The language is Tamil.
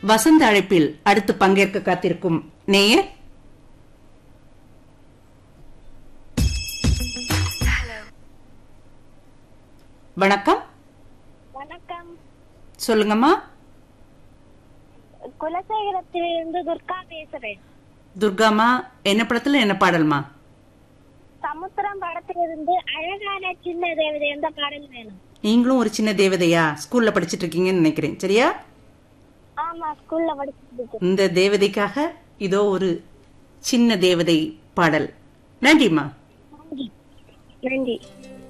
வசந்த அழைப்பில் அடுத்து பங்கேற்க காத்திருக்கும் நேயர் வணக்கம் வணக்கம் சொல்லுங்கம்மா குலசேகரத்திலிருந்து துர்கா பேசுறேன் துர்காமா என்ன படத்துல என்ன பாடல்மா சமுத்திரம் படத்திலிருந்து அழகான சின்ன தேவதை எந்த பாடல் வேணும் நீங்களும் ஒரு சின்ன தேவதையா ஸ்கூல்ல படிச்சிட்டு இருக்கீங்கன்னு நினைக்கிறேன் சரியா ஆமா ஸ்கூல்ல படிச்சுட்டு இந்த தேவதைக்காக இதோ ஒரு சின்ன தேவதை பாடல் நன்றிம்மா நன்றி நன்றி